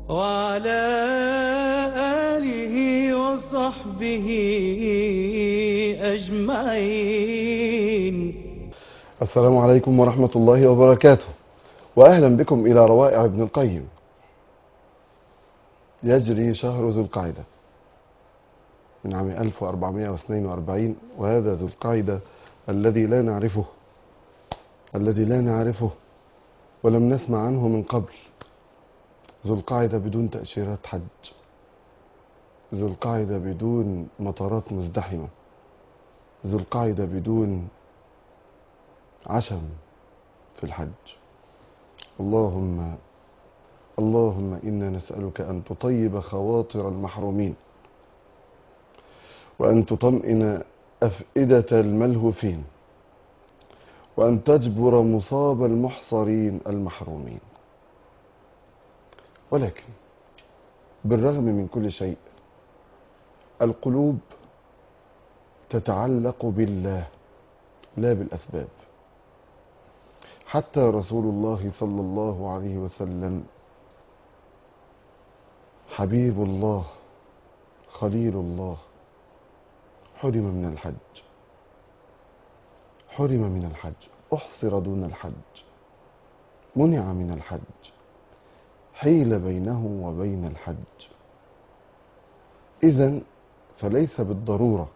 وعلى آله وصحبه أجمعين السلام عليكم ورحمة الله وبركاته وأهلا بكم إلى روائع ابن القيم يجري شهر ذو القعدة من عام 1442 وهذا ذو القعدة الذي لا نعرفه الذي لا نعرفه ولم نسمع عنه من قبل ذو القعدة بدون تأشيرات حج ذو القعدة بدون مطارات مزدحمة ذو القعدة بدون عشم في الحج اللهم اللهم إنا نسألك أن تطيب خواطر المحرومين وأن تطمئن أفئدة الملهوفين وأن تجبر مصاب المحصرين المحرومين ولكن بالرغم من كل شيء القلوب تتعلق بالله لا بالأسباب حتى رسول الله صلى الله عليه وسلم حبيب الله خليل الله حرم من الحج حرم من الحج احصر دون الحج منع من الحج حيل بينه وبين الحج اذا فليس بالضروره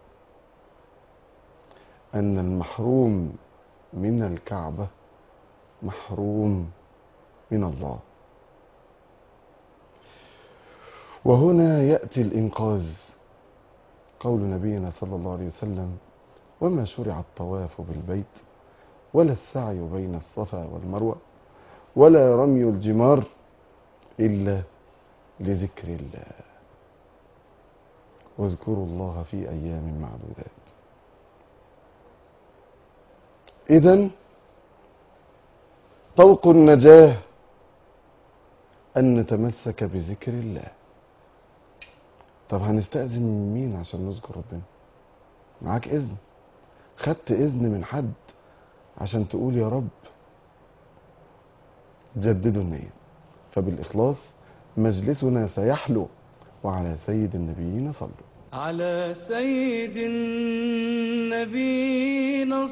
ان المحروم من الكعبه محروم من الله وهنا ياتي الانقاذ قول نبينا صلى الله عليه وسلم وما شرع الطواف بالبيت ولا السعي بين الصفا والمروه ولا رمي الجمار الا لذكر الله واذكروا الله في ايام معدودات اذا طوق النجاه ان نتمسك بذكر الله طب هنستأذن من مين عشان نذكر ربنا معاك إذن خدت إذن من حد عشان تقول يا رب جددوا النية فبالإخلاص مجلسنا سيحلو وعلى سيد النبيين صلوا على سيد النبينا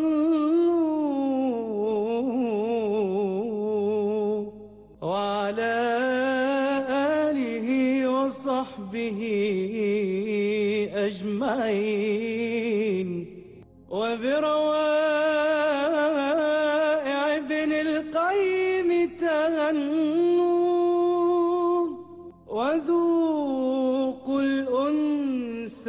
صلوا وعلى آله وصحبه أجمعين وبروائع ابن القيم تهنوا وذوقوا الأنس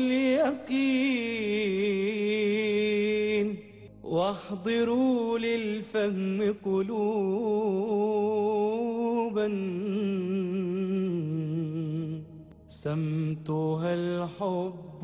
واليقين واحضروا للفهم قلوبا سمتها الحب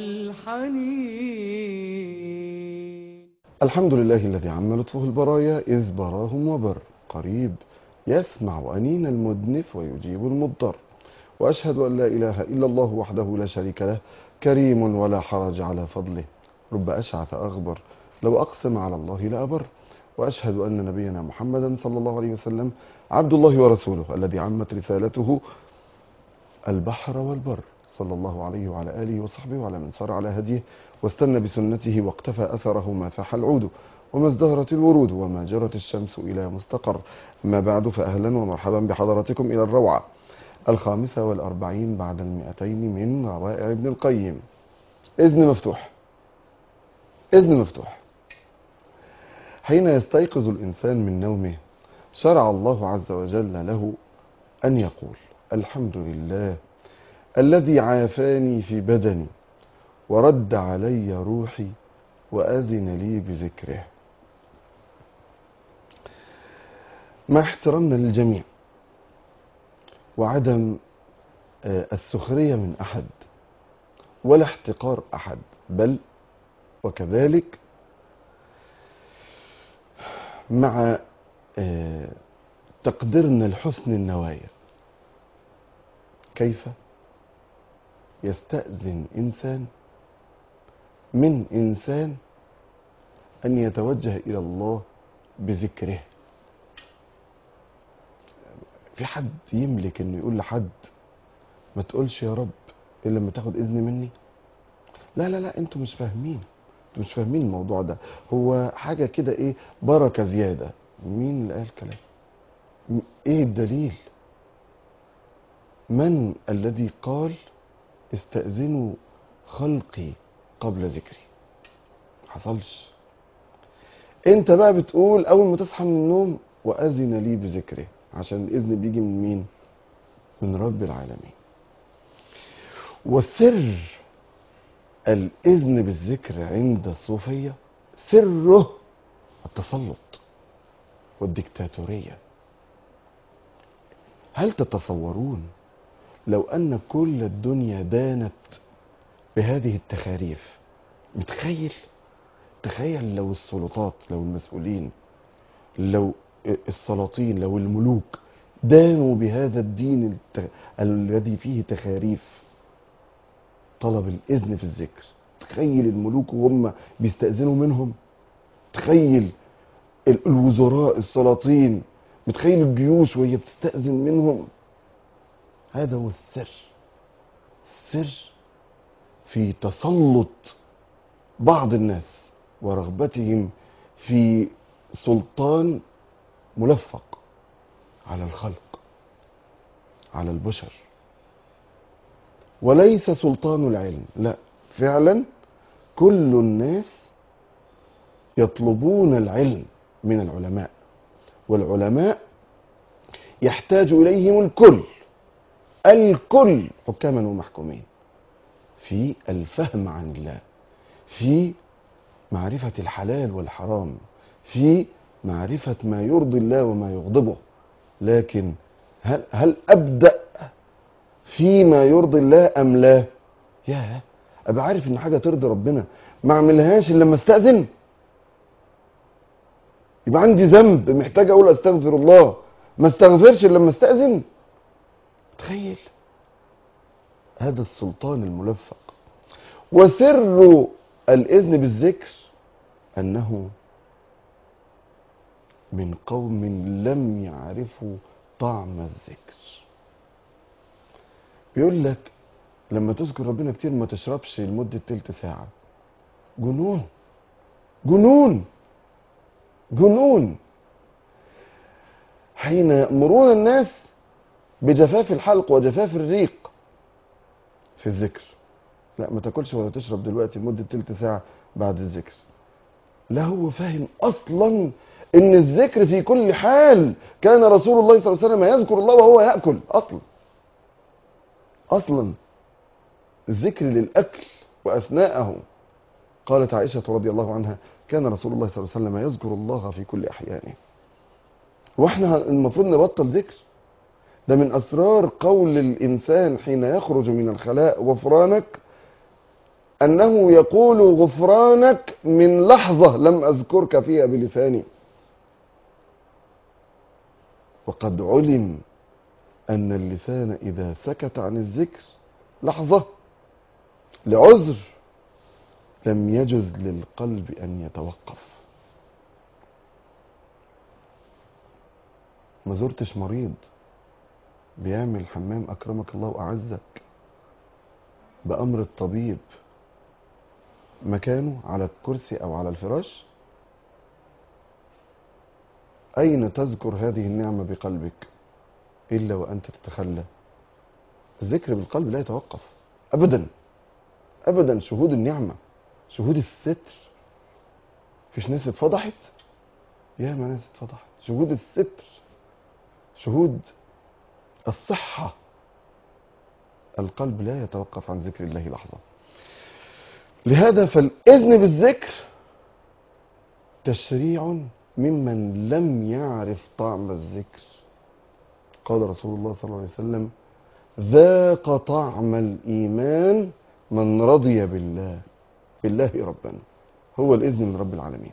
والحنين الحمد لله الذي عم لطفه البرايا إذ براهم وبر قريب يسمع أنين المدنف ويجيب المضطر وأشهد أن لا إله إلا الله وحده لا شريك له كريم ولا حرج على فضله رب أشعث أغبر لو أقسم على الله لأبر وأشهد أن نبينا محمدا صلى الله عليه وسلم عبد الله ورسوله الذي عمت رسالته البحر والبر صلى الله عليه وعلى آله وصحبه وعلى من سار على هديه واستنى بسنته واقتفى أثره ما فاح العود وما ازدهرت الورود وما جرت الشمس إلى مستقر أما بعد فأهلا ومرحبا بحضراتكم إلى الروعة الخامسة والأربعين بعد المئتين من روائع ابن القيم إذن مفتوح إذن مفتوح حين يستيقظ الإنسان من نومه شرع الله عز وجل له أن يقول الحمد لله الذي عافاني في بدني ورد علي روحي وأذن لي بذكره مع احترامنا للجميع وعدم آه، السخرية من أحد ولا احتقار أحد بل وكذلك مع آه، تقديرنا لحسن النوايا كيف يستأذن إنسان من إنسان أن يتوجه إلى الله بذكره في حد يملك انه يقول لحد ما تقولش يا رب الا لما تاخد اذن مني لا لا لا انتوا مش فاهمين انتوا مش فاهمين الموضوع ده هو حاجه كده ايه بركه زياده مين اللي قال كلام م- ايه الدليل من الذي قال استأذنوا خلقي قبل ذكري حصلش انت بقى بتقول اول ما تصحى من النوم واذن لي بذكره عشان الاذن بيجي من مين من رب العالمين وسر الاذن بالذكر عند الصوفيه سره التسلط والديكتاتوريه هل تتصورون لو ان كل الدنيا دانت بهذه التخاريف متخيل تخيل لو السلطات لو المسؤولين لو السلاطين لو الملوك دانوا بهذا الدين الت... الذي فيه تخاريف طلب الإذن في الذكر تخيل الملوك وهم بيستأذنوا منهم تخيل ال- الوزراء السلاطين متخيل الجيوش وهي بتستأذن منهم هذا هو السر السر في تسلط بعض الناس ورغبتهم في سلطان ملفق على الخلق على البشر وليس سلطان العلم لا فعلا كل الناس يطلبون العلم من العلماء والعلماء يحتاج اليهم الكل الكل حكاما ومحكومين في الفهم عن الله في معرفة الحلال والحرام في معرفة ما يرضي الله وما يغضبه لكن هل, هل أبدأ فيما يرضي الله أم لا يا أبقى عارف إن حاجة ترضي ربنا ما أعملهاش إلا لما استأذن يبقى عندي ذنب محتاج أقول أستغفر الله ما استغفرش إلا لما استأذن تخيل هذا السلطان الملفق وسر الإذن بالذكر أنه من قوم لم يعرفوا طعم الذكر بيقول لك لما تذكر ربنا كتير ما تشربش لمدة تلت ساعة جنون جنون جنون حين يأمرون الناس بجفاف الحلق وجفاف الريق في الذكر لا ما تاكلش ولا تشرب دلوقتي لمدة تلت ساعة بعد الذكر لا هو فاهم اصلا ان الذكر في كل حال كان رسول الله صلى الله عليه وسلم يذكر الله وهو ياكل اصلا اصلا الذكر للاكل واثناءه قالت عائشه رضي الله عنها كان رسول الله صلى الله عليه وسلم يذكر الله في كل احيانه واحنا المفروض نبطل ذكر ده من اسرار قول الانسان حين يخرج من الخلاء غفرانك انه يقول غفرانك من لحظه لم اذكرك فيها بلساني وقد علم ان اللسان اذا سكت عن الذكر لحظه لعذر لم يجز للقلب ان يتوقف ما زرتش مريض بيعمل حمام اكرمك الله واعزك بامر الطبيب مكانه على الكرسي او على الفراش اين تذكر هذه النعمه بقلبك الا وانت تتخلى الذكر بالقلب لا يتوقف ابدا ابدا شهود النعمه شهود الستر فيش ناس اتفضحت يا ما ناس اتفضحت شهود الستر شهود الصحه القلب لا يتوقف عن ذكر الله لحظه لهذا فالاذن بالذكر تشريع ممن لم يعرف طعم الذكر قال رسول الله صلى الله عليه وسلم ذاق طعم الايمان من رضي بالله بالله ربا هو الاذن من رب العالمين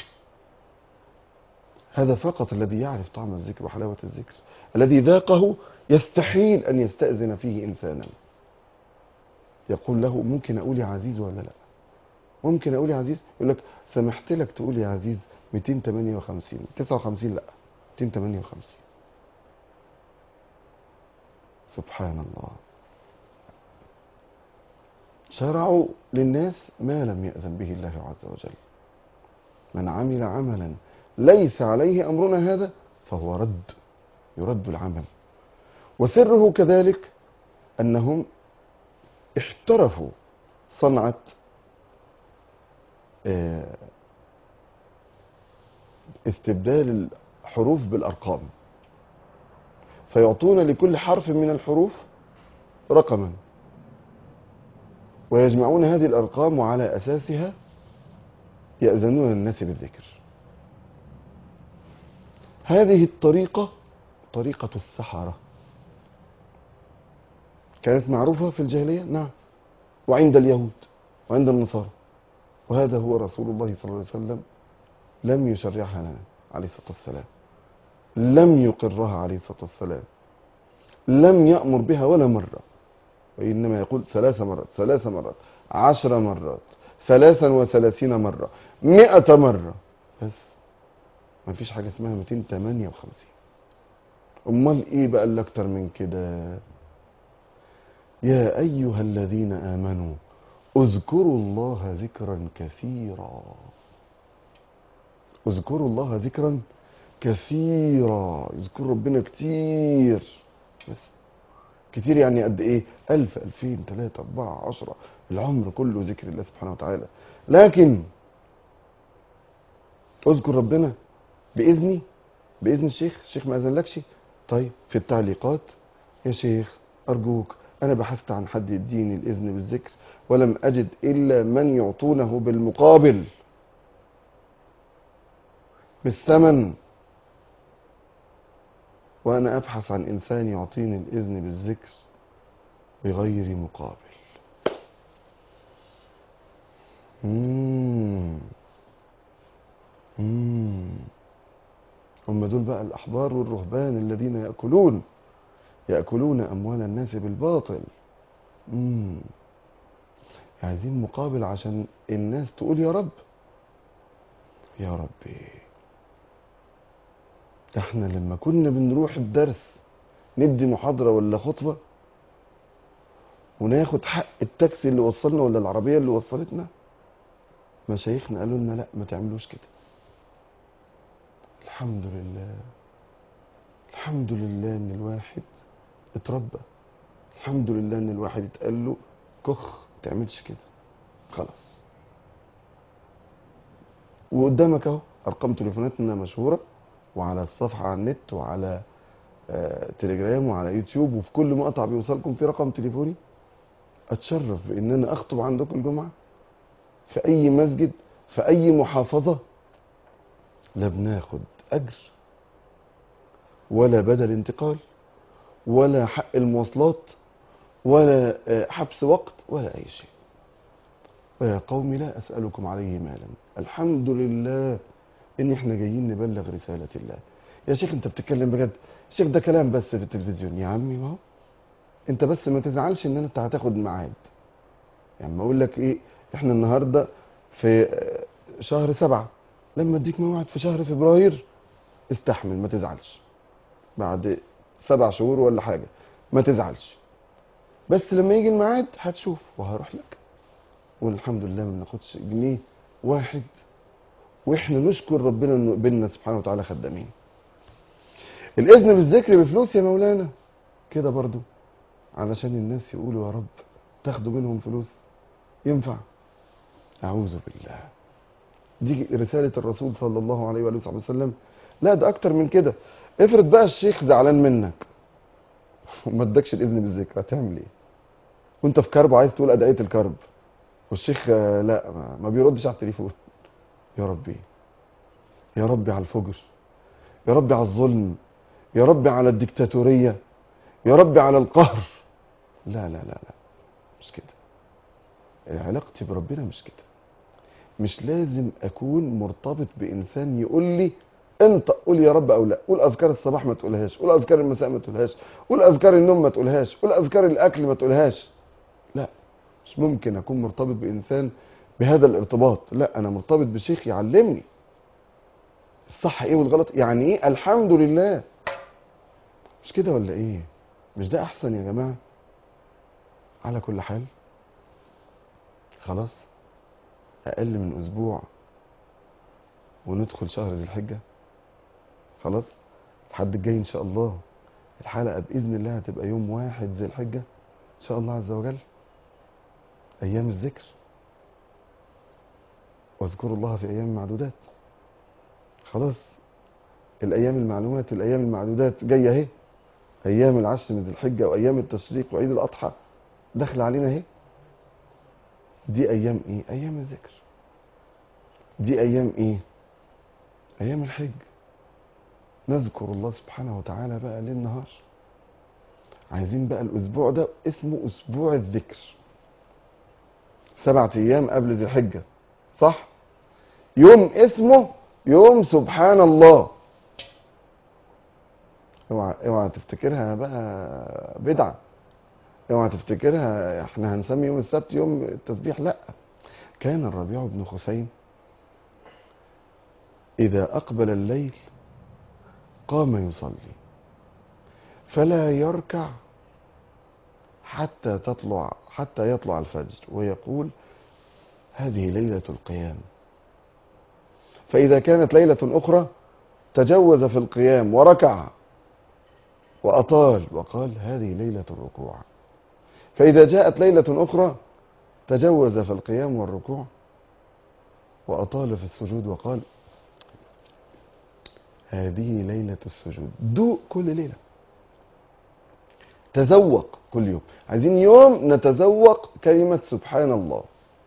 هذا فقط الذي يعرف طعم الذكر وحلاوه الذكر الذي ذاقه يستحيل ان يستاذن فيه انسانا يقول له ممكن اقول يا عزيز ولا لا ممكن اقول يا عزيز يقول لك سمحت لك تقول يا عزيز 258 59 لا 258 سبحان الله شرعوا للناس ما لم يأذن به الله عز وجل من عمل عملا ليس عليه أمرنا هذا فهو رد يرد العمل وسره كذلك أنهم احترفوا صنعة آه، استبدال الحروف بالأرقام فيعطون لكل حرف من الحروف رقما ويجمعون هذه الأرقام وعلى أساسها يأذنون الناس بالذكر هذه الطريقة طريقة السحرة كانت معروفة في الجاهلية نعم وعند اليهود وعند النصارى وهذا هو رسول الله صلى الله عليه وسلم لم يشرعها لنا عليه الصلاة والسلام لم يقرها عليه الصلاة والسلام لم يأمر بها ولا مرة وإنما يقول ثلاث مرات ثلاث مرات عشر مرات ثلاثا وثلاثين مرة مئة مرة بس ما فيش حاجة اسمها 258 أمال إيه بقى اللي أكتر من كده يا أيها الذين آمنوا اذكروا الله ذكرا كثيرا اذكروا الله ذكرا كثيرا اذكروا ربنا كتير بس كتير يعني قد ايه ألف ألفين ثلاثة أربعة عشرة العمر كله ذكر الله سبحانه وتعالى لكن اذكر ربنا بإذني بإذن الشيخ الشيخ ما أذنلكش طيب في التعليقات يا شيخ أرجوك أنا بحثت عن حد يديني الإذن بالذكر ولم أجد إلا من يعطونه بالمقابل بالثمن وأنا أبحث عن إنسان يعطيني الإذن بالذكر بغير مقابل مم. مم. هم دول بقى الأحبار والرهبان الذين يأكلون يأكلون أموال الناس بالباطل مم. عايزين مقابل عشان الناس تقول يا رب يا ربي ده احنا لما كنا بنروح الدرس ندي محاضرة ولا خطبة وناخد حق التاكسي اللي وصلنا ولا العربية اللي وصلتنا مشايخنا قالوا لنا لا ما تعملوش كده الحمد لله الحمد لله ان الواحد اتربى الحمد لله ان الواحد اتقال له كخ ما تعملش كده خلاص وقدامك اهو ارقام تليفوناتنا مشهوره وعلى الصفحه على النت وعلى آه، تليجرام وعلى يوتيوب وفي كل مقطع بيوصلكم في رقم تليفوني اتشرف بان انا اخطب عندكم الجمعه في اي مسجد في اي محافظه لا بناخد اجر ولا بدل انتقال ولا حق المواصلات ولا آه، حبس وقت ولا اي شيء ويا قوم لا اسالكم عليه مالا الحمد لله ان احنا جايين نبلغ رساله الله يا شيخ انت بتتكلم بجد الشيخ ده كلام بس في التلفزيون يا عمي ما هو انت بس ما تزعلش ان انت هتاخد ميعاد يعني ما اقول لك ايه احنا النهارده في آه، شهر سبعة لما اديك موعد في شهر فبراير استحمل ما تزعلش بعد سبع شهور ولا حاجه ما تزعلش بس لما يجي الميعاد هتشوف وهروح لك والحمد لله ما بناخدش جنيه واحد واحنا نشكر ربنا انه قبلنا سبحانه وتعالى خدامين الاذن بالذكر بفلوس يا مولانا كده برضو علشان الناس يقولوا يا رب تاخدوا منهم فلوس ينفع اعوذ بالله دي رساله الرسول صلى الله عليه واله وصحبه وسلم لا ده اكتر من كده افرض بقى الشيخ زعلان منك وما ادكش الاذن بالذكر هتعمل ايه وانت في كرب وعايز تقول ادعيه الكرب والشيخ آه، لا ما- ما بيردش على التليفون يا ربي يا ربي على الفجر يا ربي على الظلم يا ربي على الديكتاتورية يا ربي على القهر لا لا لا لا مش كده علاقتي بربنا مش كده مش لازم اكون مرتبط بانسان يقول لي انت قول يا رب او لا قول اذكار الصباح ما تقولهاش قول اذكار المساء ما تقولهاش قول اذكار النوم ما تقولهاش قول اذكار الاكل ما تقولهاش لا مش ممكن اكون مرتبط بانسان بهذا الارتباط لا انا مرتبط بشيخ يعلمني الصح ايه والغلط يعني ايه الحمد لله مش كده ولا ايه مش ده احسن يا جماعه على كل حال خلاص اقل من اسبوع وندخل شهر ذي الحجه خلاص الحد الجاي ان شاء الله الحلقه باذن الله هتبقى يوم واحد ذي الحجه ان شاء الله عز وجل ايام الذكر واذكروا الله في ايام معدودات خلاص الايام المعلومات الايام المعدودات جايه اهي ايام العشر من ذي الحجه وايام التشريق وعيد الاضحى داخل علينا اهي دي ايام ايه ايام الذكر دي ايام ايه ايام الحج نذكر الله سبحانه وتعالى بقى ليل نهار عايزين بقى الاسبوع ده اسمه اسبوع الذكر سبعة ايام قبل ذي الحجه صح يوم اسمه يوم سبحان الله اوعى اوعى تفتكرها بقى بدعه اوعى تفتكرها احنا هنسمي يوم السبت يوم التسبيح لا كان الربيع بن خثيم اذا اقبل الليل قام يصلي فلا يركع حتى تطلع حتى يطلع الفجر ويقول هذه ليله القيام فاذا كانت ليله اخرى تجوز في القيام وركع واطال وقال هذه ليله الركوع فإذا جاءت ليلة أخرى تجوز في القيام والركوع وأطال في السجود وقال هذه ليلة السجود دوق كل ليلة تذوق كل يوم عايزين يوم نتذوق كلمة سبحان الله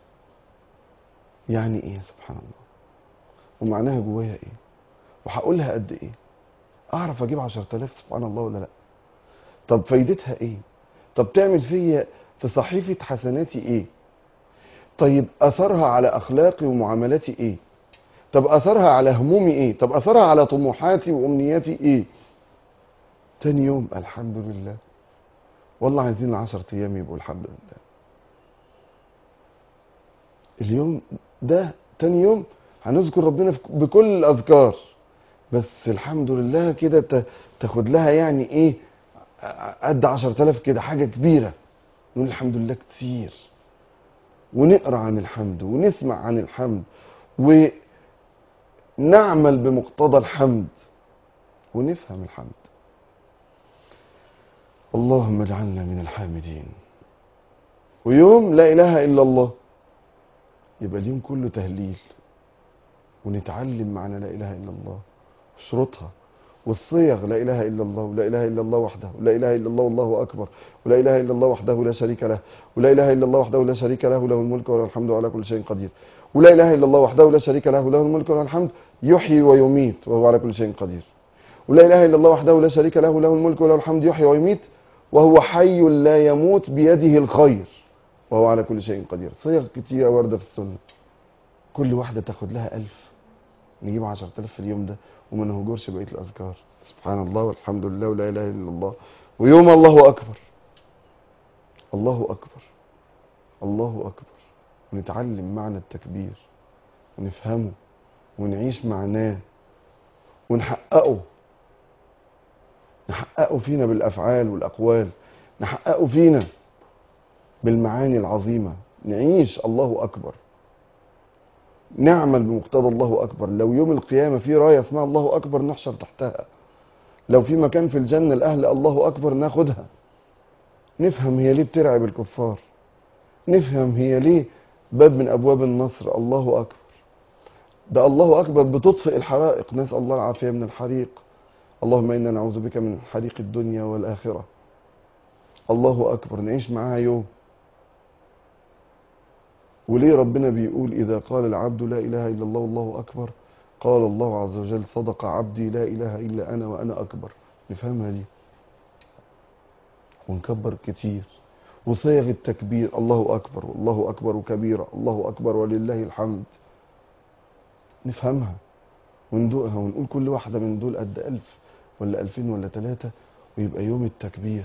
يعني ايه سبحان الله ومعناها جوايا ايه وهقولها قد ايه اعرف اجيب عشرة آلاف سبحان الله ولا لا طب فايدتها ايه طب تعمل فيا في صحيفة حسناتي ايه طيب اثرها على اخلاقي ومعاملاتي ايه طب اثرها على همومي ايه طب اثرها على طموحاتي وامنياتي ايه تاني يوم الحمد لله والله عايزين العشر ايام يبقوا الحمد لله اليوم ده تاني يوم هنذكر ربنا بكل الاذكار بس الحمد لله كده ت- تاخد لها يعني ايه قد 10000 كده حاجه كبيره نقول الحمد لله كتير ونقرا عن الحمد ونسمع عن الحمد ونعمل بمقتضى الحمد ونفهم الحمد اللهم اجعلنا من الحامدين ويوم لا اله الا الله يبقى اليوم كله تهليل ونتعلم معنى لا اله الا الله وشروطها والصيغ لا اله الا الله ولا اله الا الله وحده ولا اله الا الله والله اكبر ولا اله الا الله وحده لا شريك له ولا اله الا الله وحده لا شريك له له الملك وله الحمد على كل شيء قدير ولا اله الا الله وحده لا شريك له له الملك وله الحمد يحيي ويميت وهو على كل شيء قدير ولا اله الا الله وحده لا شريك له له الملك وله الحمد يحيي ويميت وهو حي لا يموت بيده الخير وهو على كل شيء قدير صيغ كتيرة واردة في السنة كل واحدة تاخد لها ألف نجيب عشرة آلاف في اليوم ده وما نهجرش بقية الأذكار سبحان الله والحمد لله ولا إله إلا الله ويوم الله أكبر الله أكبر الله أكبر ونتعلم معنى التكبير ونفهمه ونعيش معناه ونحققه نحققه فينا بالافعال والاقوال نحققه فينا بالمعاني العظيمه نعيش الله اكبر نعمل بمقتضى الله اكبر لو يوم القيامه في رايه اسمها الله اكبر نحشر تحتها لو في مكان في الجنه الاهل الله اكبر ناخدها نفهم هي ليه بترعب الكفار نفهم هي ليه باب من ابواب النصر الله اكبر ده الله اكبر بتطفئ الحرائق نسال الله العافيه من الحريق اللهم انا نعوذ بك من حريق الدنيا والاخره الله اكبر نعيش معاها يوم وليه ربنا بيقول اذا قال العبد لا اله الا الله والله اكبر قال الله عز وجل صدق عبدي لا اله الا انا وانا اكبر نفهمها دي ونكبر كتير وصيغ التكبير الله اكبر والله اكبر كبيرا الله اكبر ولله الحمد نفهمها وندوقها ونقول كل واحدة من دول قد ألف ولا ألفين ولا ثلاثة ويبقى يوم التكبير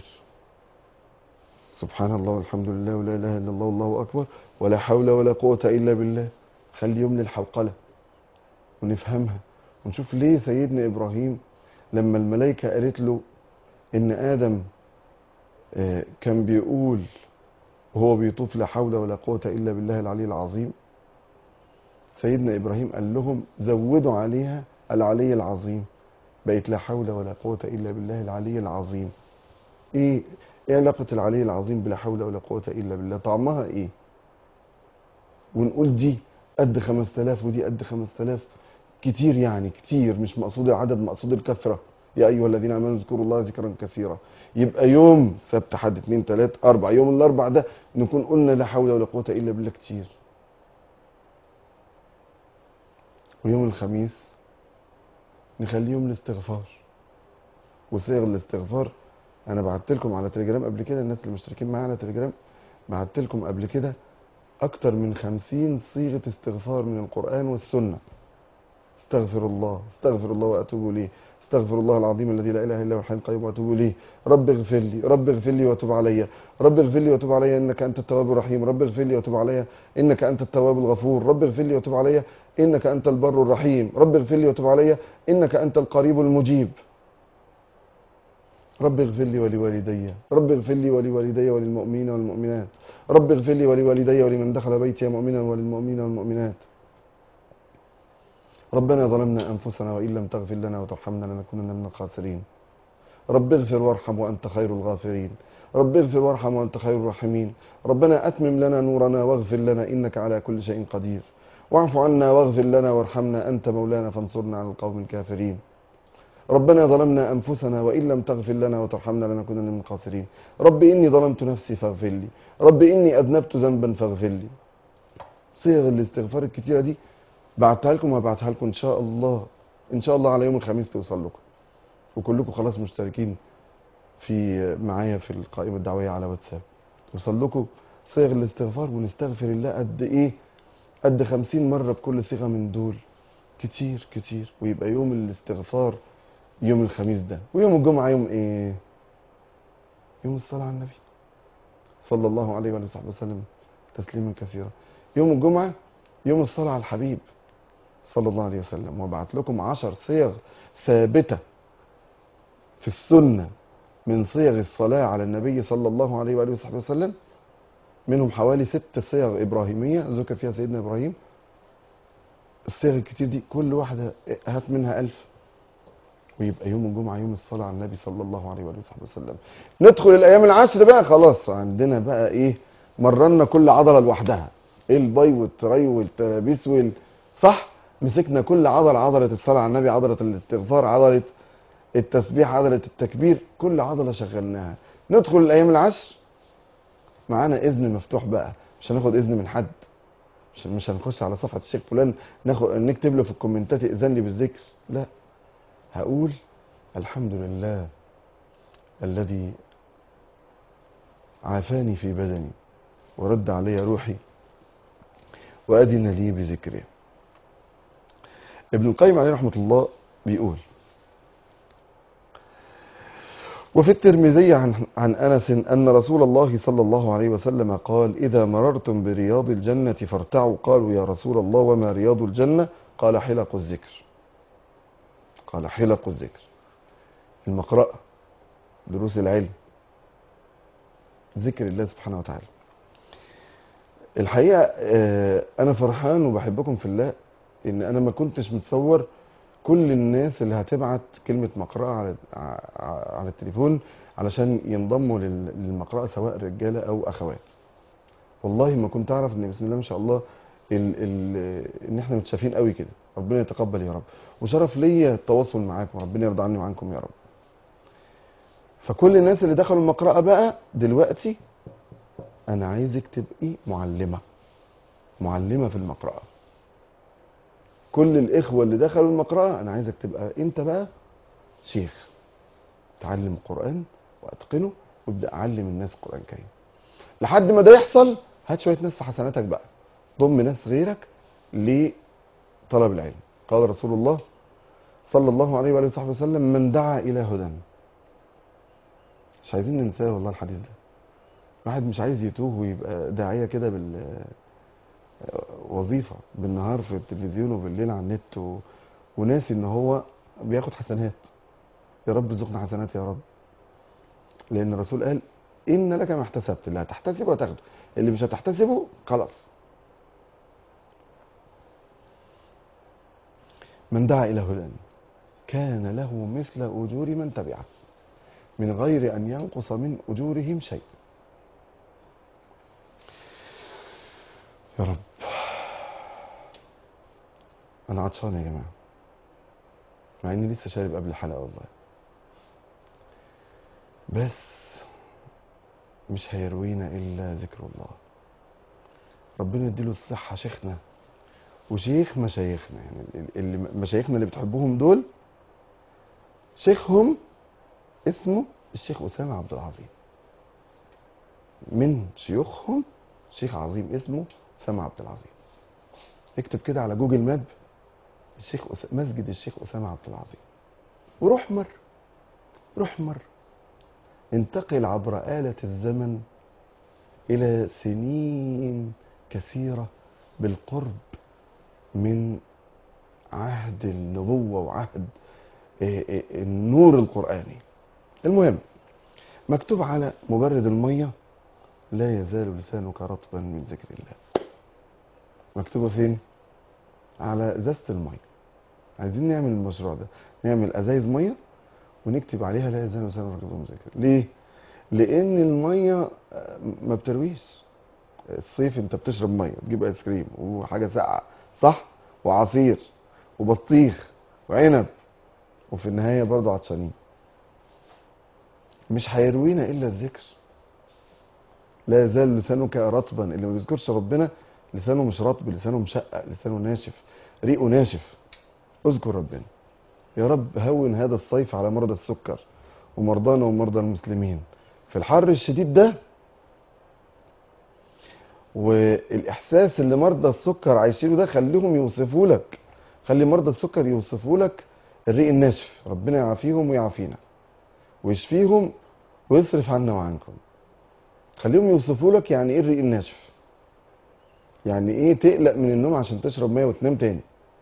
سبحان الله والحمد لله ولا إله إلا الله والله أكبر ولا حول ولا قوة إلا بالله خلي يوم للحوقلة ونفهمها ونشوف ليه سيدنا إبراهيم لما الملائكة قالت له إن آدم آه، كان بيقول وهو بيطوف لا حول ولا قوة إلا بالله العلي العظيم سيدنا إبراهيم قال لهم زودوا عليها العلي العظيم بقت لا حول ولا قوة إلا بالله العلي العظيم إيه إيه علاقة العلي العظيم بلا حول ولا قوة إلا بالله طعمها إيه ونقول دي قد 5000 ودي قد 5000 كتير يعني كتير مش مقصود العدد مقصود الكثرة يا أيها الذين آمنوا اذكروا الله ذكرا كثيرا يبقى يوم سبت حد اتنين تلات أربع يوم الأربع ده نكون قلنا لا حول ولا قوة إلا بالله كتير ويوم الخميس نخليه يوم الاستغفار وصيغ الاستغفار انا بعت لكم على تليجرام قبل كده الناس اللي مشتركين معايا على تليجرام بعت لكم قبل كده اكتر من خمسين صيغة استغفار من القرآن والسنة استغفر الله استغفر الله واتوب اليه استغفر الله العظيم الذي لا اله الا هو الحي القيوم واتوب اليه رب اغفر لي رب اغفر لي وتب علي رب اغفر لي وتب علي انك انت التواب الرحيم رب اغفر لي وتب علي انك انت التواب الغفور رب اغفر لي وتب علي انك انت البر الرحيم رب اغفر لي وتب علي انك انت القريب المجيب رب اغفر لي ولوالدي رب اغفر لي ولوالدي وللمؤمنين والمؤمنات رب اغفر لي ولوالدي ولمن دخل بيتي مؤمنا وللمؤمنين والمؤمنات ربنا ظلمنا انفسنا وان لم تغفر لنا وترحمنا لنكونن من الخاسرين رب اغفر وارحم وانت خير الغافرين رب اغفر وارحم وانت خير الراحمين ربنا اتمم لنا نورنا واغفر لنا انك على كل شيء قدير واعف عنا واغفر لنا وارحمنا انت مولانا فانصرنا على القوم الكافرين ربنا ظلمنا انفسنا وان لم تغفر لنا وترحمنا لنكونن من الخاسرين رب اني ظلمت نفسي فاغفر لي رب اني اذنبت ذنبا فاغفر لي صيغ الاستغفار الكتيره دي بعتها لكم وهبعتها لكم ان شاء الله ان شاء الله على يوم الخميس توصل لكم وكلكم خلاص مشتركين في معايا في القائمه الدعويه على واتساب توصل لكم صيغ الاستغفار ونستغفر الله قد ايه قد خمسين مرة بكل صيغة من دول كتير كتير ويبقى يوم الاستغفار يوم الخميس ده ويوم الجمعة يوم ايه يوم الصلاة على النبي صلى الله عليه وآله وصحبه وسلم تسليما كثيرا يوم الجمعة يوم الصلاة على الحبيب صلى الله عليه وسلم وبعت لكم عشر صيغ ثابتة في السنة من صيغ الصلاة على النبي صلى الله عليه وآله وصحبه وسلم منهم حوالي ست صيغ إبراهيمية ذكر فيها سيدنا إبراهيم الصيغ الكتير دي كل واحدة هات منها ألف ويبقى يوم الجمعة يوم الصلاة على النبي صلى الله عليه وآله وصحبه وسلم ندخل الأيام العشر بقى خلاص عندنا بقى إيه مرنا كل عضلة لوحدها الباي والتري والترابيس وال صح مسكنا كل عضلة عضلة الصلاة على النبي عضلة الاستغفار عضلة التسبيح عضلة التكبير كل عضلة شغلناها ندخل الأيام العشر معانا اذن مفتوح بقى مش هناخد اذن من حد مش مش هنخش على صفحه الشيخ فلان ناخد نكتب له في الكومنتات ائذن لي بالذكر لا هقول الحمد لله الذي عافاني في بدني ورد علي روحي وأذن لي بذكره ابن القيم عليه رحمة الله بيقول وفي الترمذي عن, عن أنس أن رسول الله صلى الله عليه وسلم قال إذا مررتم برياض الجنة فارتعوا قالوا يا رسول الله وما رياض الجنة قال حلق الذكر قال حلق الذكر المقرأة دروس العلم ذكر الله سبحانه وتعالى الحقيقة آه، أنا فرحان وبحبكم في الله إن أنا ما كنتش متصور كل الناس اللي هتبعت كلمة مقرأة على ع- على التليفون علشان ينضموا لل- للمقرأة سواء رجالة أو أخوات والله ما كنت أعرف إن بسم الله ما شاء الله ال ال إن إحنا متشافين قوي كده ربنا يتقبل يا رب وشرف ليا التواصل معاكم ربنا يرضى عني وعنكم يا رب فكل الناس اللي دخلوا المقرأة بقى دلوقتي أنا عايزك تبقي معلمة معلمة في المقرأة كل الإخوة اللي دخلوا المقرأة أنا عايزك تبقى أنت بقى شيخ تعلم القرآن وأتقنه وابدأ أعلم الناس القرآن الكريم لحد ما ده يحصل هات شوية ناس في حسناتك بقى ضم ناس غيرك لطلب العلم قال رسول الله صلى الله عليه وآله وصحبه وسلم من دعا إلى هدى مش عايزين ننساه والله الحديث ده الواحد مش عايز يتوه ويبقى داعية كده بال وظيفة بالنهار في التلفزيون وبالليل على النت و... وناسي ان هو بياخد حسنات يا رب ارزقنا حسنات يا رب لان الرسول قال ان لك ما احتسبت اللي هتحتسبه هتاخده اللي مش هتحتسبه خلاص من دعا الى هدى كان له مثل اجور من تبعه من غير ان ينقص من اجورهم شيء يا رب انا عطشان يا جماعه مع اني لسه شارب قبل الحلقه والله بس مش هيروينا الا ذكر الله ربنا يديله الصحه شيخنا وشيخ مشايخنا يعني اللي مشايخنا اللي بتحبوهم دول شيخهم اسمه الشيخ اسامه عبد العظيم من شيوخهم شيخ عظيم اسمه اسامه عبد العظيم اكتب كده على جوجل ماب الشيخ أس... مسجد الشيخ اسامه عبد العظيم وروح مر روح مر انتقل عبر آلة الزمن إلى سنين كثيرة بالقرب من عهد النبوة وعهد إيه إيه النور القرآني المهم مكتوب على مبرد المية لا يزال لسانك رطبا من ذكر الله مكتوبة فين؟ على ازازة المية عايزين نعمل المشروع ده نعمل ازايز مية ونكتب عليها لا يزال لسانك رطبا من ذكر الله ليه؟ لأن المية آه، ما بترويش الصيف انت بتشرب مية تجيب ايس كريم وحاجة ساقعة صح؟ وعصير وبطيخ وعنب وفي النهاية برضه عطشانين مش هيروينا إلا الذكر لا يزال لسانك رطبا اللي ما بيذكرش ربنا لسانه مش رطب لسانه مشقق لسانه ناشف ريقه ناشف اذكر ربنا يا رب هون هذا الصيف على مرضى السكر ومرضانا ومرضى المسلمين في الحر الشديد ده والاحساس اللي مرضى السكر عايشينه ده خليهم يوصفوا لك خلي مرضى السكر يوصفوا لك الريق الناشف ربنا يعافيهم ويعافينا ويشفيهم ويصرف عنا وعنكم خليهم يوصفوا لك يعني ايه الريق الناشف يعني ايه تقلق من النوم عشان تشرب ميه وتنام تاني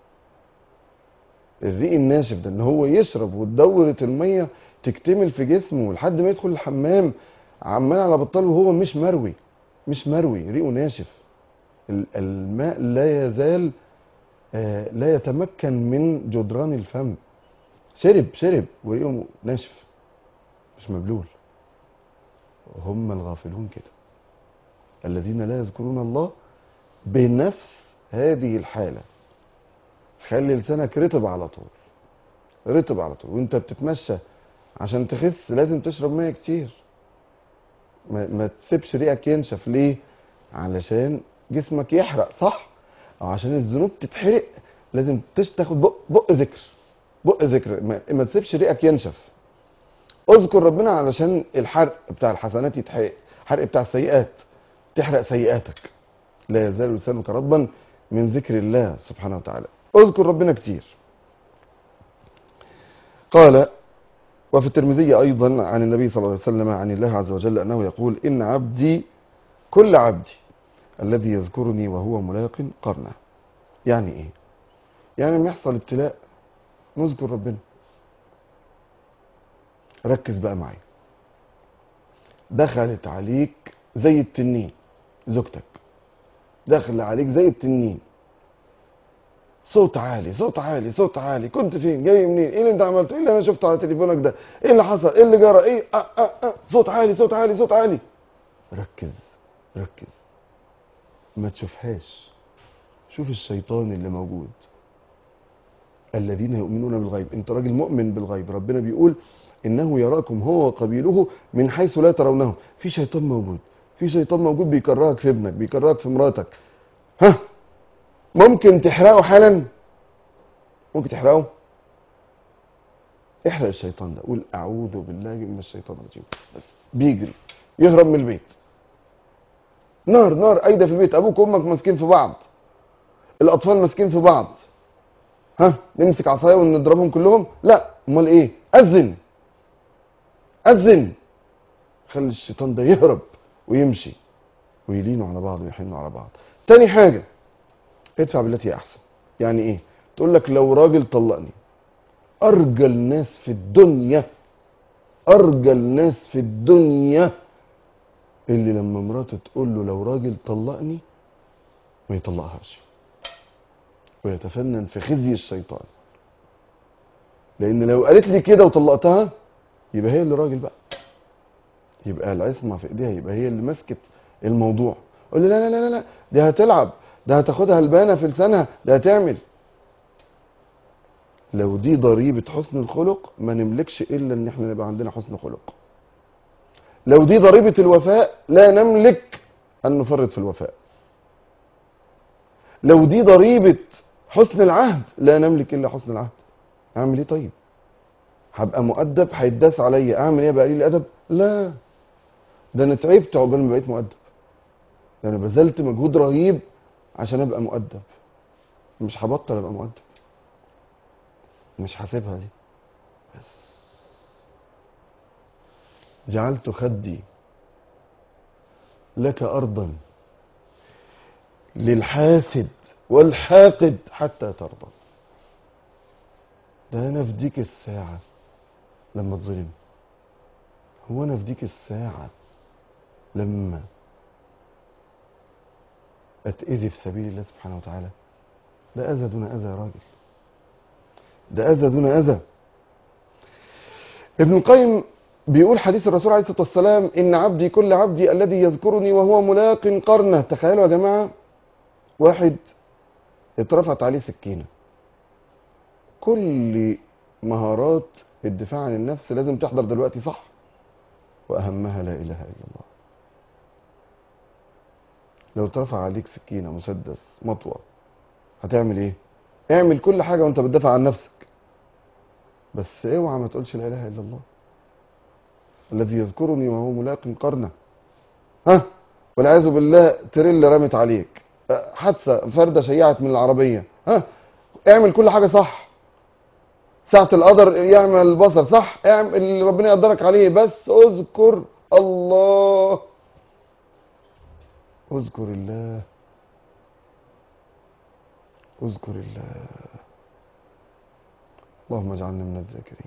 الريق الناشف ده ان هو يشرب ودورة الميه تكتمل في جسمه لحد ما يدخل الحمام عمال على بطال وهو مش مروي مش مروي ريقه ناشف ال- الماء لا يزال آه، لا يتمكن من جدران الفم شرب شرب وريقه ناشف مش مبلول هم الغافلون كده الذين لا يذكرون الله بنفس هذه الحالة خلي لسانك رطب على طول رطب على طول وانت بتتمشى عشان تخس لازم تشرب ميه كتير ما, ما تسيبش ريقك ينشف ليه علشان جسمك يحرق صح او عشان الذنوب تتحرق لازم تش تاخد بق, بق ذكر بق ذكر ما, ما تسيبش ريقك ينشف اذكر ربنا علشان الحرق بتاع الحسنات يتحرق الحرق بتاع السيئات تحرق سيئاتك لا يزال لسانك رطبا من ذكر الله سبحانه وتعالى اذكر ربنا كتير قال وفي الترمذي أيضا عن النبي صلى الله عليه وسلم عن الله عز وجل أنه يقول إن عبدي كل عبدي الذي يذكرني وهو ملاق قرنه يعني إيه يعني لما يحصل ابتلاء نذكر ربنا ركز بقى معايا دخلت عليك زي التنين زوجتك دخل عليك زي التنين صوت عالي صوت عالي صوت عالي كنت فين جاي منين ايه اللي انت عملته ايه اللي انا شفته على تليفونك ده ايه اللي حصل ايه اللي جرى ايه آه آه آه. صوت عالي صوت عالي صوت عالي ركز ركز ما تشوفهاش شوف الشيطان اللي موجود الذين يؤمنون بالغيب انت راجل مؤمن بالغيب ربنا بيقول انه يراكم هو وقبيله من حيث لا ترونهم في شيطان موجود في شيطان موجود بيكرهك في ابنك بيكرهك في مراتك ها ممكن تحرقه حالا ممكن تحرقه احرق الشيطان ده قول اعوذ بالله من الشيطان الرجيم بس بيجري يهرب من البيت نار نار ايده في البيت ابوك وامك ماسكين في بعض الاطفال ماسكين في بعض ها نمسك عصايه ونضربهم كلهم لا امال ايه اذن اذن خلي الشيطان ده يهرب ويمشي ويلينوا على بعض ويحنوا على بعض تاني حاجه ادفع بالتي هي احسن يعني ايه تقول لك لو راجل طلقني ارجى الناس في الدنيا ارجى الناس في الدنيا اللي لما مراته تقول له لو راجل طلقني ما يطلقهاش ويتفنن في خزي الشيطان لان لو قالت لي كده وطلقتها يبقى هي اللي راجل بقى يبقى العصمه في ايديها يبقى هي اللي مسكت الموضوع قول لي لا لا لا لا دي هتلعب ده هتاخدها البانه في لسانها ده هتعمل لو دي ضريبه حسن الخلق ما نملكش الا ان احنا نبقى عندنا حسن خلق لو دي ضريبه الوفاء لا نملك ان نفرط في الوفاء لو دي ضريبه حسن العهد لا نملك الا حسن العهد اعمل ايه طيب هبقى مؤدب هيتداس عليا اعمل ايه بقى قليل الادب لا ده انا تعبت عقبال ما بقيت مؤدب ده انا بذلت مجهود رهيب عشان ابقى مؤدب مش هبطل ابقى مؤدب مش هسيبها دي بس جعلت خدي لك ارضا للحاسد والحاقد حتى ترضى ده انا في ديك الساعه لما اتظلم هو انا في ديك الساعه لما اتاذي في سبيل الله سبحانه وتعالى ده اذى دون اذى يا راجل ده اذى دون اذى ابن القيم بيقول حديث الرسول عليه الصلاه والسلام ان عبدي كل عبدي الذي يذكرني وهو ملاق قرنه تخيلوا يا جماعه واحد اترفعت عليه سكينه كل مهارات الدفاع عن النفس لازم تحضر دلوقتي صح واهمها لا اله الا الله لو اترفع عليك سكينه مسدس مطوه هتعمل ايه اعمل كل حاجه وانت بتدافع عن نفسك بس اوعى ما تقولش لا اله الا الله الذي يذكرني وهو ملاق قرنه ها والعياذ بالله تريل رمت عليك أه، حادثه فرده شيعت من العربيه ها اعمل كل حاجه صح ساعة القدر يعمل البصر صح اعمل اللي ربنا يقدرك عليه بس اذكر الله اذكر الله اذكر الله اللهم اجعلنا من الذاكرين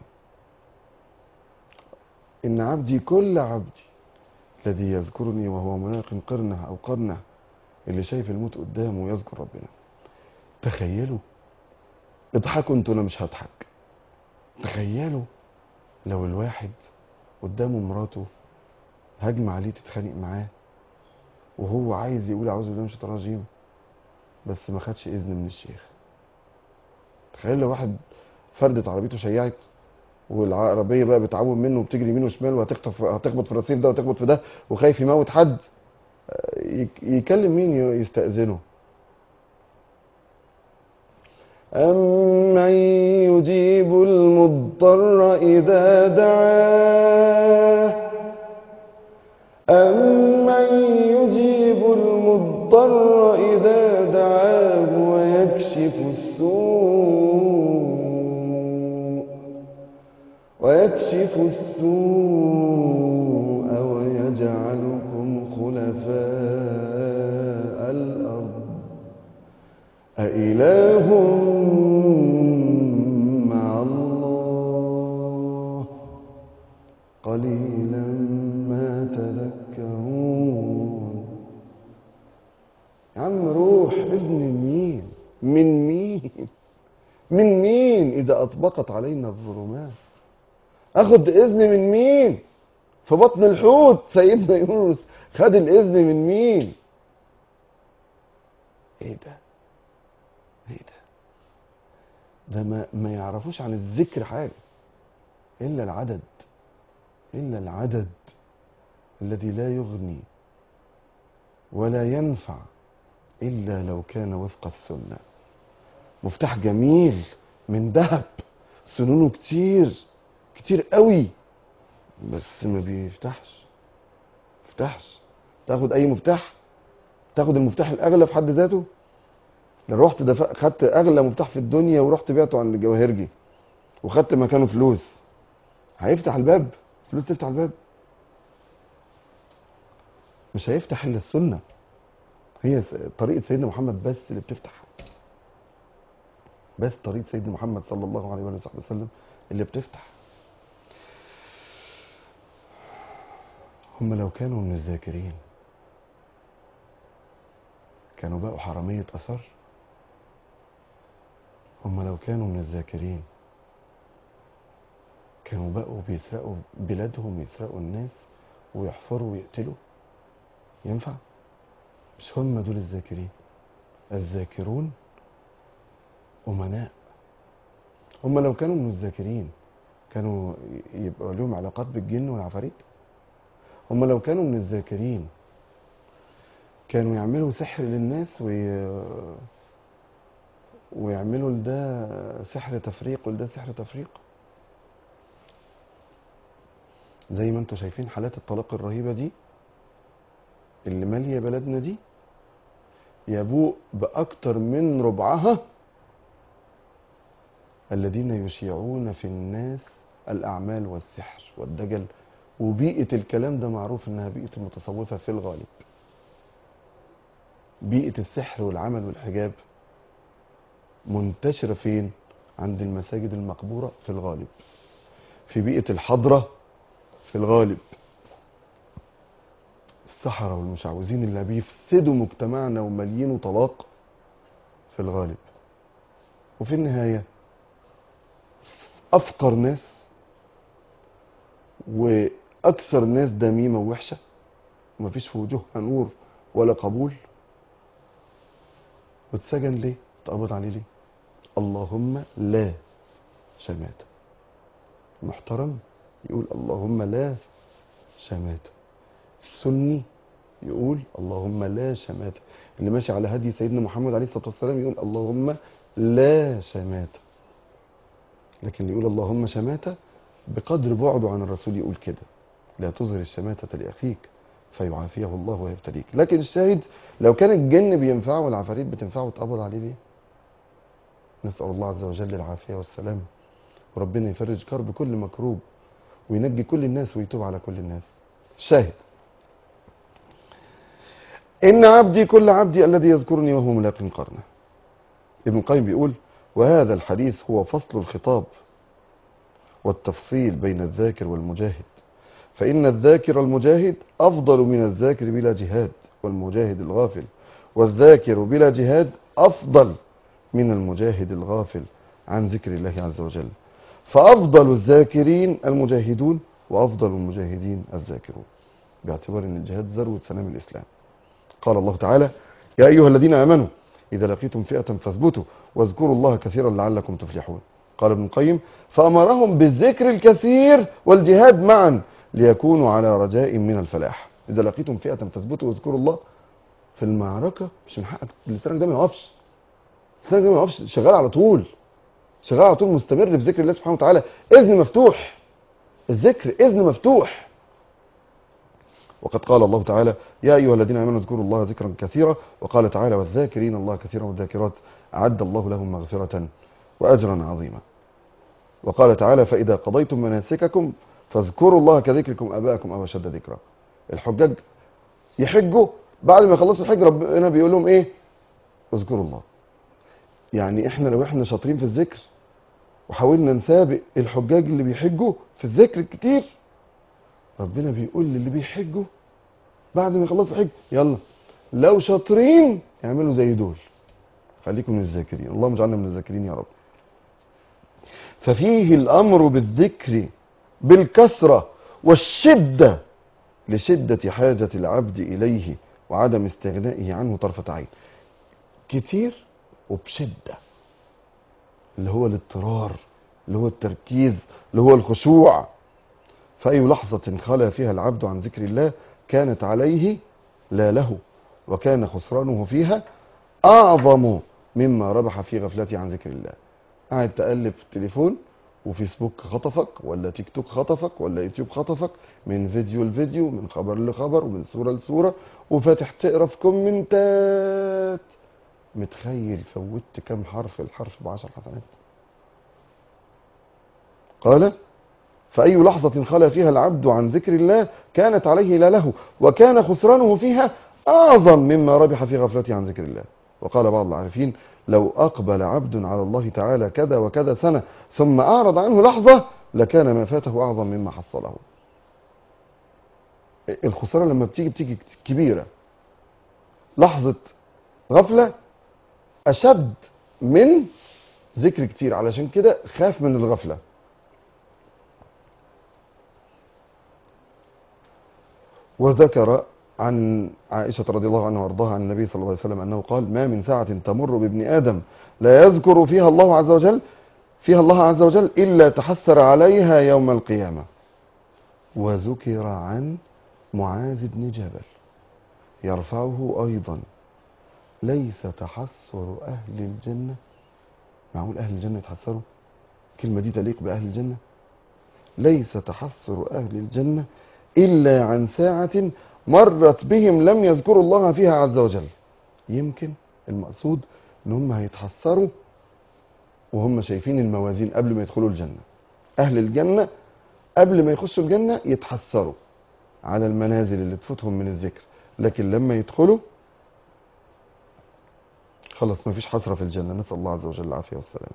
ان عبدي كل عبدي الذي يذكرني وهو مناق قرنه او قرنه اللي شايف الموت قدامه ويذكر ربنا تخيلوا اضحكوا انتوا انا مش هضحك تخيلوا لو الواحد قدامه مراته هجم عليه تتخانق معاه وهو عايز يقول اعوذ بالله من الشيطان الرجيم بس ما خدش اذن من الشيخ تخيل لو واحد فردة عربيته شيعت والعربيه بقى بتعوم منه وبتجري يمين وشمال وهتخطف هتخبط في الرصيف ده وتخبط في ده وخايف يموت حد آه، يك- يكلم مين ي- يستأذنه أمن يجيب المضطر إذا دعاه أمن يجيب المضطر إذا دعاه ويكشف السوء ويكشف السوء ويجعلكم خلفاء الأرض أإله مع الله قليلا ما تذكرون يا عم روح إذن مين من مين من مين إذا أطبقت علينا الظلمات أخد إذن من مين في بطن الحوت سيدنا يونس خد الإذن من مين إيه ده ايه ده ده ما, ما يعرفوش عن الذكر حاجة إلا العدد إلا العدد الذي لا يغني ولا ينفع إلا لو كان وفق السنة مفتاح جميل من ذهب سنونه كتير كتير قوي بس ما بيفتحش يفتحش تاخد اي مفتاح تاخد المفتاح الاغلى في حد ذاته لو رحت دفع خدت اغلى مفتاح في الدنيا ورحت بعته عند الجواهرجي وخدت مكانه فلوس هيفتح الباب فلوس تفتح الباب مش هيفتح الا السنه هي س- طريقه سيدنا محمد بس اللي بتفتح بس طريقه سيدنا محمد صلى الله عليه وآله وصحبه وسلم اللي بتفتح هم لو كانوا من الذاكرين كانوا بقوا حرامية أثر هم لو كانوا من الذاكرين كانوا بقوا بيسرقوا بلادهم يسرقوا الناس ويحفروا ويقتلوا ينفع مش هم دول الذاكرين الذاكرون أمناء هم لو كانوا من الذاكرين كانوا يبقى لهم علاقات بالجن والعفاريت هم لو كانوا من الذاكرين كانوا يعملوا سحر للناس وي... ويعملوا لده سحر تفريق ولده سحر تفريق زي ما انتم شايفين حالات الطلاق الرهيبة دي اللي مالية بلدنا دي يبوء بأكتر من ربعها الذين يشيعون في الناس الأعمال والسحر والدجل وبيئة الكلام ده معروف إنها بيئة المتصوفة في الغالب بيئة السحر والعمل والحجاب منتشرة فين؟ عند المساجد المقبورة في الغالب في بيئة الحضرة في الغالب السحرة والمشعوذين اللي بيفسدوا مجتمعنا ومالينه طلاق في الغالب وفي النهاية أفقر ناس وأكثر ناس دميمة ووحشة ومفيش في وجوهها نور ولا قبول واتسجن ليه؟ اتقبض عليه ليه؟ اللهم لا شماتة محترم يقول اللهم لا شماتة السني يقول اللهم لا شماتة اللي ماشي على هدي سيدنا محمد عليه الصلاة والسلام يقول اللهم لا شماتة لكن اللي يقول اللهم شماتة بقدر بعده عن الرسول يقول كده لا تظهر الشماتة لأخيك فيعافيه الله ويبتليك لكن الشاهد لو كان الجن بينفعه والعفاريت بتنفعه اتقبض عليه ليه نسأل الله عز وجل العافية والسلام وربنا يفرج كرب كل مكروب وينجي كل الناس ويتوب على كل الناس شاهد إن عبدي كل عبدي الذي يذكرني وهو ملاق قرنه ابن القيم بيقول وهذا الحديث هو فصل الخطاب والتفصيل بين الذاكر والمجاهد فإن الذاكر المجاهد أفضل من الذاكر بلا جهاد والمجاهد الغافل والذاكر بلا جهاد أفضل من المجاهد الغافل عن ذكر الله عز وجل فأفضل الذاكرين المجاهدون وأفضل المجاهدين الذاكرون باعتبار أن الجهاد ذروة سلام الإسلام قال الله تعالى يا أيها الذين آمنوا إذا لقيتم فئة فاثبتوا واذكروا الله كثيرا لعلكم تفلحون قال ابن القيم فأمرهم بالذكر الكثير والجهاد معا ليكونوا على رجاء من الفلاح إذا لقيتم فئة فاثبتوا واذكروا الله في المعركة مش من حقك لسانك ده ما يقفش لسانك ده ما يقفش شغال على طول شغال على طول مستمر في ذكر الله سبحانه وتعالى إذن مفتوح الذكر إذن مفتوح وقد قال الله تعالى يا أيها الذين آمنوا اذكروا الله ذكرا كثيرا وقال تعالى والذاكرين الله كثيرا والذاكرات أعد الله لهم مغفرة وأجرا عظيما وقال تعالى فإذا قضيتم مناسككم فاذكروا الله كذكركم أباءكم أو أشد ذكرا الحجاج يحجوا بعد ما يخلصوا الحج ربنا بيقول لهم إيه اذكروا الله يعني إحنا لو إحنا شاطرين في الذكر وحاولنا نسابق الحجاج اللي بيحجوا في الذكر الكتير ربنا بيقول للي بيحجوا بعد ما يخلصوا الحج يلا لو شاطرين اعملوا زي دول خليكم من الذاكرين اللهم اجعلنا من الذاكرين يا رب ففيه الامر بالذكر بالكثره والشده لشده حاجه العبد اليه وعدم استغنائه عنه طرفه عين كتير وبشده اللي هو الاضطرار اللي هو التركيز اللي هو الخشوع فأي لحظة خلا فيها العبد عن ذكر الله كانت عليه لا له وكان خسرانه فيها أعظم مما ربح في غفلته عن ذكر الله قاعد تقلب في التليفون وفيسبوك خطفك ولا تيك توك خطفك ولا يوتيوب خطفك من فيديو لفيديو من خبر لخبر ومن صورة لصورة وفاتح تقرا في كومنتات متخيل فوتت كام حرف الحرف بعشر حسنات قال فأي لحظة خلا فيها العبد عن ذكر الله كانت عليه لا له وكان خسرانه فيها أعظم مما ربح في غفلته عن ذكر الله وقال بعض العارفين لو أقبل عبد على الله تعالى كذا وكذا سنة ثم أعرض عنه لحظة لكان ما فاته أعظم مما حصله الخسارة لما بتيجي بتيجي كبيرة لحظة غفلة أشد من ذكر كتير علشان كده خاف من الغفلة وذكر عن عائشة رضي الله عنها وارضاها عن النبي صلى الله عليه وسلم أنه قال ما من ساعة تمر بابن آدم لا يذكر فيها الله عز وجل فيها الله عز وجل إلا تحسر عليها يوم القيامة وذكر عن معاذ بن جبل يرفعه أيضا ليس تحسر أهل الجنة معقول أهل الجنة يتحسروا الكلمة دي تليق بأهل الجنة ليس تحسر أهل الجنة إلا عن ساعة مرت بهم لم يذكروا الله فيها عز وجل يمكن المقصود ان هم هيتحسروا وهم شايفين الموازين قبل ما يدخلوا الجنة أهل الجنة قبل ما يخشوا الجنة يتحسروا على المنازل اللي تفوتهم من الذكر لكن لما يدخلوا خلاص مفيش حسرة في الجنة نسأل الله عز وجل العافية والسلام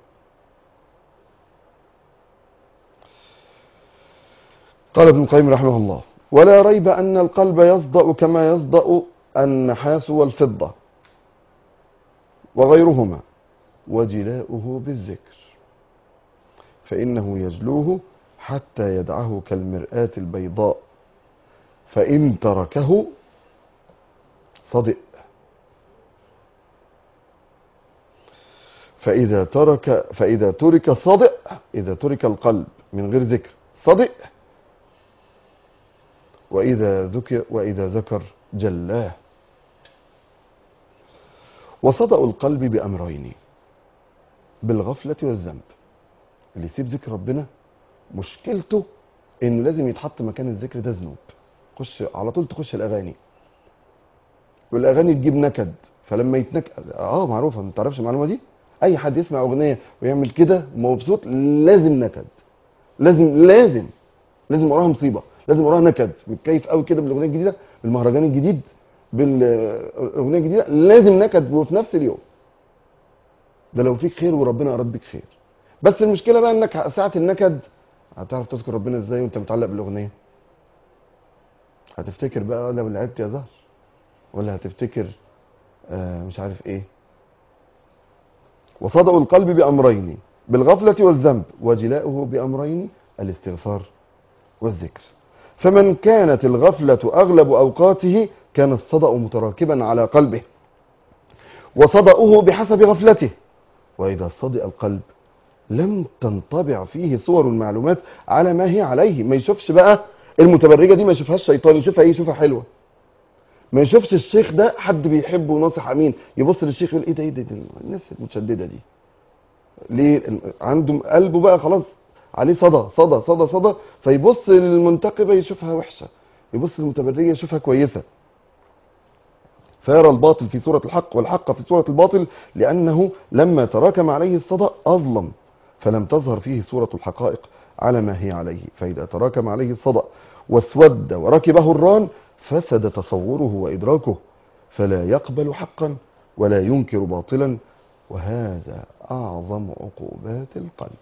قال ابن القيم رحمه الله ولا ريب أن القلب يصدأ كما يصدأ النحاس والفضة وغيرهما وجلاؤه بالذكر فإنه يجلوه حتى يدعه كالمرآة البيضاء فإن تركه صدئ فإذا ترك فإذا ترك صدئ إذا ترك القلب من غير ذكر صدئ وإذا ذكر وإذا ذكر جلاه وصدأ القلب بأمرين بالغفلة والذنب اللي يسيب ذكر ربنا مشكلته انه لازم يتحط مكان الذكر ده ذنوب خش على طول تخش الاغاني والاغاني تجيب نكد فلما يتنكد اه معروفه ما تعرفش المعلومه دي اي حد يسمع اغنيه ويعمل كده مبسوط لازم نكد لازم لازم لازم وراها مصيبه لازم وراها نكد متكيف قوي كده بالاغنيه الجديده بالمهرجان الجديد بالاغنيه الجديده لازم نكد وفي نفس اليوم ده لو فيك خير وربنا اراد بيك خير بس المشكله بقى انك ساعه النكد هتعرف تذكر ربنا ازاي وانت متعلق بالاغنيه هتفتكر بقى ولا لعبت يا زهر ولا هتفتكر آه مش عارف ايه وصدأ القلب بأمرين بالغفلة والذنب وجلاؤه بأمرين الاستغفار والذكر فمن كانت الغفلة أغلب أوقاته كان الصدأ متراكبا على قلبه وصدأه بحسب غفلته وإذا صدأ القلب لم تنطبع فيه صور المعلومات على ما هي عليه ما يشوفش بقى المتبرجة دي ما يشوفهاش شيطان يشوفها ايه يشوفها حلوة ما يشوفش الشيخ ده حد بيحبه وناصح امين يبص للشيخ يقول ايه ده ايه ده, ده الناس المتشددة دي ليه عنده قلبه بقى خلاص عليه صدى صدى صدى صدى فيبص للمنتقبة يشوفها وحشة يبص للمتبرجة يشوفها كويسة فيرى الباطل في صورة الحق والحق في صورة الباطل لأنه لما تراكم عليه الصدى أظلم فلم تظهر فيه صورة الحقائق على ما هي عليه فإذا تراكم عليه الصدأ واسود وركبه الران فسد تصوره وإدراكه فلا يقبل حقا ولا ينكر باطلا وهذا أعظم عقوبات القلب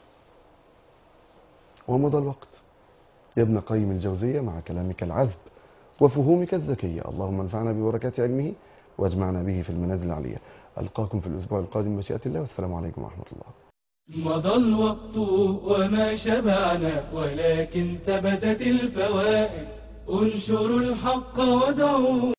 ومضى الوقت يا ابن قيم الجوزية مع كلامك العذب وفهومك الذكية اللهم انفعنا ببركات علمه واجمعنا به في المنازل العلية ألقاكم في الأسبوع القادم بشيئة الله والسلام عليكم ورحمة الله مضى الوقت وما شبعنا ولكن ثبتت الفوائد انشروا الحق ودعوا